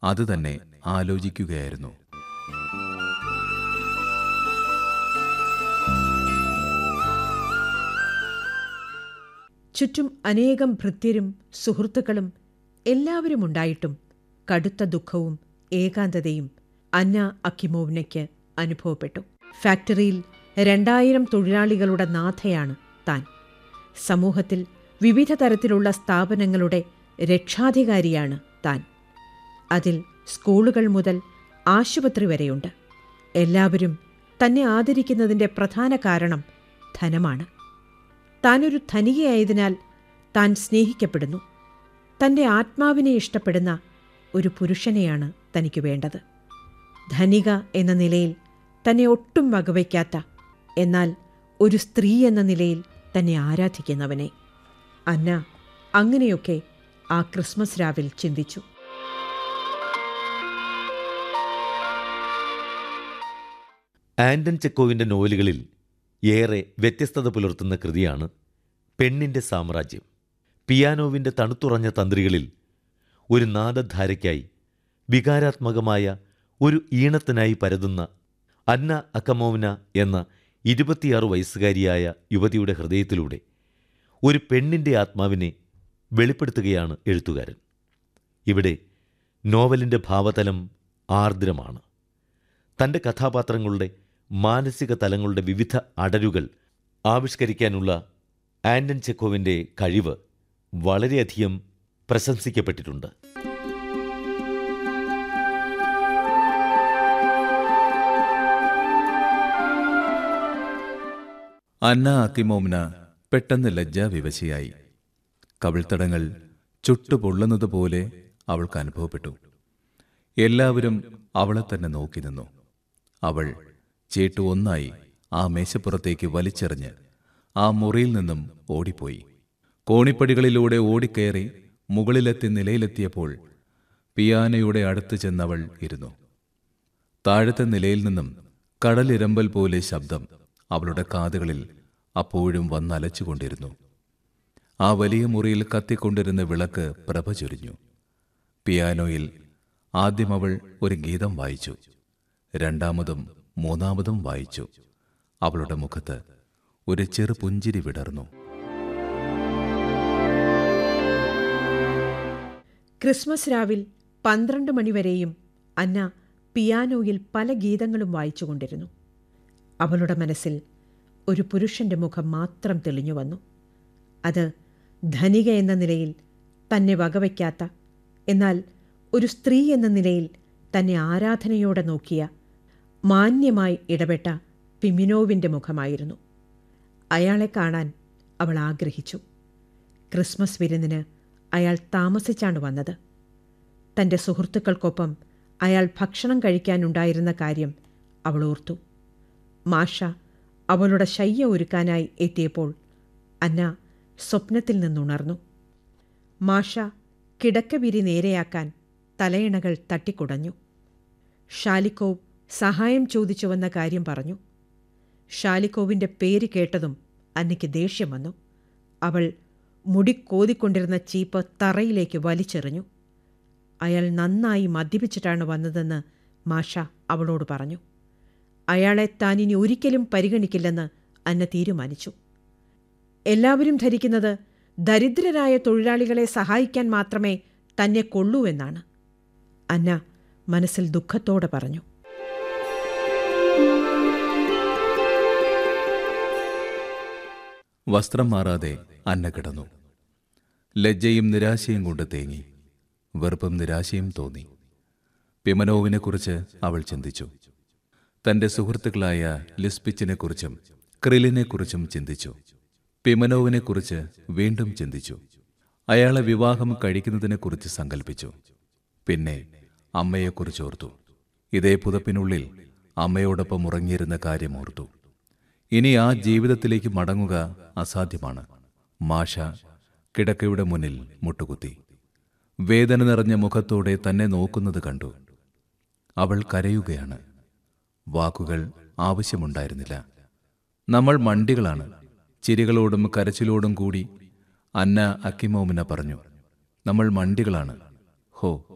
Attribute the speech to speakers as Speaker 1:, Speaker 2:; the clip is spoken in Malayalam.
Speaker 1: അത് തന്നെ ആലോചിക്കുകയായിരുന്നു
Speaker 2: ചുറ്റും അനേകം ഭൃത്യരും സുഹൃത്തുക്കളും എല്ലാവരും ഉണ്ടായിട്ടും കടുത്ത ദുഃഖവും ഏകാന്തതയും അന്ന അക്കിമോവ്നയ്ക്ക് അനുഭവപ്പെട്ടു ഫാക്ടറിയിൽ രണ്ടായിരം തൊഴിലാളികളുടെ നാഥയാണ് താൻ സമൂഹത്തിൽ വിവിധ തരത്തിലുള്ള സ്ഥാപനങ്ങളുടെ രക്ഷാധികാരിയാണ് താൻ അതിൽ സ്കൂളുകൾ മുതൽ ആശുപത്രി വരെയുണ്ട് എല്ലാവരും തന്നെ ആദരിക്കുന്നതിൻ്റെ പ്രധാന കാരണം ധനമാണ് താനൊരു ധനികയായതിനാൽ താൻ സ്നേഹിക്കപ്പെടുന്നു തൻ്റെ ആത്മാവിനെ ഇഷ്ടപ്പെടുന്ന ഒരു പുരുഷനെയാണ് തനിക്ക് വേണ്ടത് ധനിക എന്ന നിലയിൽ തന്നെ ഒട്ടും വകവയ്ക്കാത്ത എന്നാൽ ഒരു സ്ത്രീ എന്ന നിലയിൽ തന്നെ ആരാധിക്കുന്നവനെ അന്ന അങ്ങനെയൊക്കെ ആ ക്രിസ്മസ് രാവിൽ ചിന്തിച്ചു
Speaker 3: ആൻഡൻ ചെക്കോവിൻ്റെ നോവലുകളിൽ ഏറെ വ്യത്യസ്തത പുലർത്തുന്ന കൃതിയാണ് പെണ്ണിൻ്റെ സാമ്രാജ്യം പിയാനോവിൻ്റെ തണുത്തുറഞ്ഞ തന്ത്രികളിൽ ഒരു നാദധാരയ്ക്കായി വികാരാത്മകമായ ഒരു ഈണത്തിനായി പരതുന്ന അന്ന അക്കമോവന എന്ന ഇരുപത്തിയാറ് വയസ്സുകാരിയായ യുവതിയുടെ ഹൃദയത്തിലൂടെ ഒരു പെണ്ണിൻ്റെ ആത്മാവിനെ വെളിപ്പെടുത്തുകയാണ് എഴുത്തുകാരൻ ഇവിടെ നോവലിൻ്റെ ഭാവതലം ആർദ്രമാണ് തൻ്റെ കഥാപാത്രങ്ങളുടെ മാനസിക തലങ്ങളുടെ വിവിധ അടരുകൾ ആവിഷ്കരിക്കാനുള്ള ആൻഡൻ ചെക്കോവിൻ്റെ കഴിവ് വളരെയധികം പ്രശംസിക്കപ്പെട്ടിട്ടുണ്ട്
Speaker 1: അന്ന അക്കിമോംന പെട്ടെന്ന് ലജ്ജാവിവശയായി കവിൾത്തടങ്ങൾ ചുട്ടുപൊള്ളുന്നതുപോലെ അവൾക്ക് അനുഭവപ്പെട്ടു എല്ലാവരും അവളെ തന്നെ നോക്കി നിന്നു അവൾ ചേട്ടു ഒന്നായി ആ മേശപ്പുറത്തേക്ക് വലിച്ചെറിഞ്ഞ് ആ മുറിയിൽ നിന്നും ഓടിപ്പോയി കോണിപ്പടികളിലൂടെ ഓടിക്കയറി മുകളിലെത്തി നിലയിലെത്തിയപ്പോൾ പിയാനയുടെ അടുത്ത് ചെന്നവൾ ഇരുന്നു താഴത്തെ നിലയിൽ നിന്നും കടലിരമ്പൽ പോലെ ശബ്ദം അവളുടെ കാതുകളിൽ അപ്പോഴും വന്നലച്ചുകൊണ്ടിരുന്നു ആ വലിയ മുറിയിൽ കത്തിക്കൊണ്ടിരുന്ന വിളക്ക് പ്രഭ ചൊരിഞ്ഞു പിയാനോയിൽ ആദ്യം അവൾ ഒരു ഗീതം വായിച്ചു രണ്ടാമതും മൂന്നാമതും വായിച്ചു അവളുടെ മുഖത്ത് ഒരു ചെറു പുഞ്ചിരി വിടർന്നു
Speaker 2: ക്രിസ്മസ് രാവിൽ പന്ത്രണ്ട് മണിവരെയും അന്ന പിയാനോയിൽ പല ഗീതങ്ങളും വായിച്ചുകൊണ്ടിരുന്നു അവളുടെ മനസ്സിൽ ഒരു പുരുഷന്റെ മുഖം മാത്രം തെളിഞ്ഞു വന്നു അത് ധനിക എന്ന നിലയിൽ തന്നെ വകവയ്ക്കാത്ത എന്നാൽ ഒരു സ്ത്രീ എന്ന നിലയിൽ തന്നെ ആരാധനയോടെ നോക്കിയ മാന്യമായി ഇടപെട്ട പിമിനോവിൻ്റെ മുഖമായിരുന്നു അയാളെ കാണാൻ അവൾ ആഗ്രഹിച്ചു ക്രിസ്മസ് വിരുന്നിന് അയാൾ താമസിച്ചാണ് വന്നത് തൻ്റെ സുഹൃത്തുക്കൾക്കൊപ്പം അയാൾ ഭക്ഷണം കഴിക്കാനുണ്ടായിരുന്ന കാര്യം അവൾ ഓർത്തു മാഷ അവളുടെ ശയ്യ ഒരുക്കാനായി എത്തിയപ്പോൾ അന്ന സ്വപ്നത്തിൽ നിന്നുണർന്നു മാഷ കിടക്കവിരി നേരെയാക്കാൻ തലയിണകൾ തട്ടിക്കുടഞ്ഞു ഷാലിക്കോവ് സഹായം ചോദിച്ചു വന്ന കാര്യം പറഞ്ഞു ഷാലിക്കോവിൻ്റെ പേര് കേട്ടതും അന്നയ്ക്ക് ദേഷ്യം വന്നു അവൾ മുടി കോതിക്കൊണ്ടിരുന്ന ചീപ്പ് തറയിലേക്ക് വലിച്ചെറിഞ്ഞു അയാൾ നന്നായി മദ്യപിച്ചിട്ടാണ് വന്നതെന്ന് മാഷ അവളോട് പറഞ്ഞു അയാളെ താൻ ഇനി ഒരിക്കലും പരിഗണിക്കില്ലെന്ന് അന്ന തീരുമാനിച്ചു എല്ലാവരും ധരിക്കുന്നത് ദരിദ്രരായ തൊഴിലാളികളെ സഹായിക്കാൻ മാത്രമേ തന്നെ കൊള്ളൂ എന്നാണ് അന്ന മനസ്സിൽ ദുഃഖത്തോടെ പറഞ്ഞു
Speaker 1: വസ്ത്രം മാറാതെ അന്ന കിടന്നു ലജ്ജയും നിരാശയും കൊണ്ട് തേങ്ങി വെറുപ്പും നിരാശയും തോന്നി പിമനോവിനെക്കുറിച്ച് അവൾ ചിന്തിച്ചു തന്റെ സുഹൃത്തുക്കളായ ലിസ്പിച്ചിനെക്കുറിച്ചും ക്രിലിനെക്കുറിച്ചും ചിന്തിച്ചു പിമനോവിനെക്കുറിച്ച് വീണ്ടും ചിന്തിച്ചു അയാളെ വിവാഹം കഴിക്കുന്നതിനെക്കുറിച്ച് സങ്കല്പിച്ചു പിന്നെ അമ്മയെക്കുറിച്ച് ഓർത്തു ഇതേ പുതപ്പിനുള്ളിൽ അമ്മയോടൊപ്പം ഉറങ്ങിയിരുന്ന കാര്യം ഓർത്തു ഇനി ആ ജീവിതത്തിലേക്ക് മടങ്ങുക അസാധ്യമാണ് മാഷ കിടക്കയുടെ മുന്നിൽ മുട്ടുകുത്തി വേദന നിറഞ്ഞ മുഖത്തോടെ തന്നെ നോക്കുന്നത് കണ്ടു അവൾ കരയുകയാണ് വാക്കുകൾ ആവശ്യമുണ്ടായിരുന്നില്ല നമ്മൾ മണ്ടികളാണ് ചിരികളോടും കരച്ചിലോടും കൂടി അന്ന അക്കിമോമിന പറഞ്ഞു നമ്മൾ മണ്ടികളാണ് ഹോ